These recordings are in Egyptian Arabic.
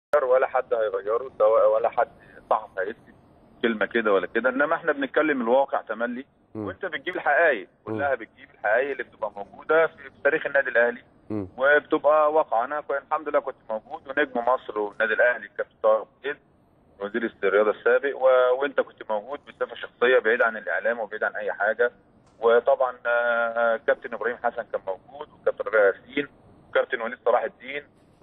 ولا حد هيغيره سواء ولا حد صحفي هيكتب كلمه كده ولا كده انما احنا بنتكلم الواقع تملي مم. وانت بتجيب الحقائق كلها بتجيب الحقائق اللي بتبقى موجوده في في تاريخ النادي الاهلي مم. وبتبقى واقع انا كنت الحمد لله كنت موجود ونجم مصر والنادي الاهلي الكابتن طارق بوزيد وزير الرياضه السابق و... وانت كنت موجود بصفه شخصيه بعيد عن الاعلام وبعيد عن اي حاجه وطبعا آه، كابتن ابراهيم حسن كان موجود وكابتن ربيع ياسين وكابتن وليد صلاح الدين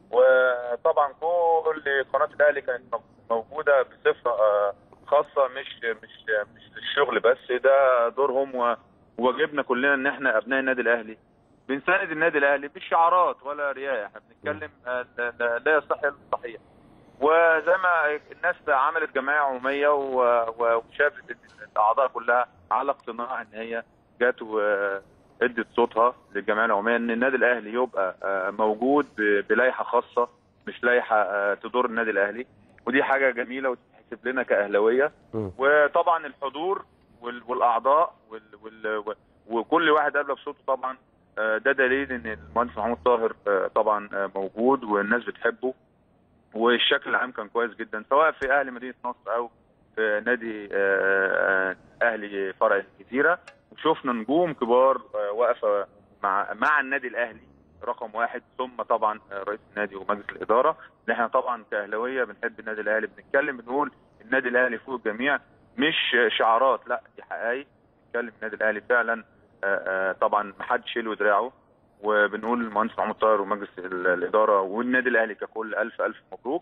وطبعا كل قناه الاهلي كانت موجوده بصفه آه، خاصه مش مش مش للشغل بس ده دورهم و- وواجبنا كلنا ان احنا ابناء النادي الاهلي بنساند النادي الاهلي مش شعارات ولا رياء احنا بنتكلم آه، لا- لا لا يصح الا الصحيح وزي ما الناس عملت جمعيه عموميه و- و- وشافت إن الاعضاء كلها على اقتناع ان هي جت وادت صوتها للجمعيه العموميه ان النادي الاهلي يبقى آه، موجود ب- بلائحه خاصه مش لائحه آه، تضر النادي الاهلي ودي حاجه جميله وتحسب لنا كاهلاويه مم. وطبعا الحضور وال- والاعضاء وال وال و- وكل واحد قابله بصوته طبعا آه، ده دليل ان المهندس محمود طاهر آه، طبعا آه، موجود والناس بتحبه والشكل العام كان كويس جدا سواء في اهلي مدينه نصر او في نادي آه، آه، اهلي فرع الجزيره وشفنا نجوم كبار آه، واقفه مع مع النادي الاهلي رقم واحد ثم طبعا آه، رئيس النادي ومجلس الاداره اللي احنا طبعا كاهلاويه بنحب النادي الاهلي بنتكلم بنقول النادي الاهلي فوق الجميع مش شعارات لا دي حقائق بنتكلم النادي الاهلي فعلا آه، آه، طبعا محدش يلوي دراعه وبنقول للمهندس محمود طاهر ومجلس ال- الاداره والنادي الاهلي ككل الف الف مبروك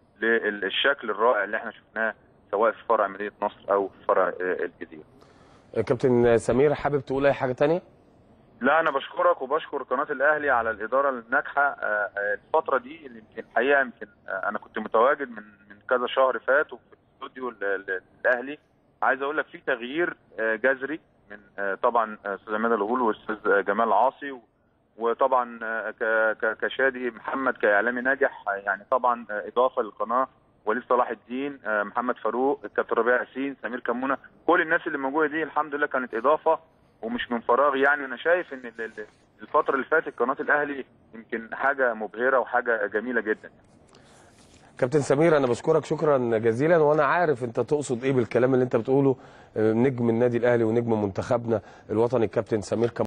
للشكل الرائع اللي احنا شفناه سواء في فرع مدينه نصر او في فرع آه، الجزيره. كابتن سمير حابب تقول اي حاجه تانية لا انا بشكرك وبشكر قناه الاهلي على الاداره الناجحه آه، آه، الفتره دي اللي يمكن الحقيقه يمكن آه، انا كنت متواجد من من كذا شهر فات وفي الاستوديو ال- ال- الاهلي عايز اقول لك في تغيير آه، جذري من آه، طبعا آه، استاذ عماد الغول واستاذ آه، جمال عاصي و- وطبعا آه، ك- ك- كشادي محمد كاعلامي ناجح آه، يعني طبعا آه، اضافه للقناه وليد صلاح الدين آه، محمد فاروق الكابتن ربيع ياسين سمير كمونه كل الناس اللي موجوده دي الحمد لله كانت اضافه ومش من فراغ يعني انا شايف ان ال- ال- الفتره اللي فاتت قناه الاهلي يمكن حاجه مبهره وحاجه جميله جدا كابتن سمير انا بشكرك شكرا جزيلا وانا عارف انت تقصد ايه بالكلام اللي انت بتقوله آه، نجم النادي الاهلي ونجم منتخبنا الوطني الكابتن سمير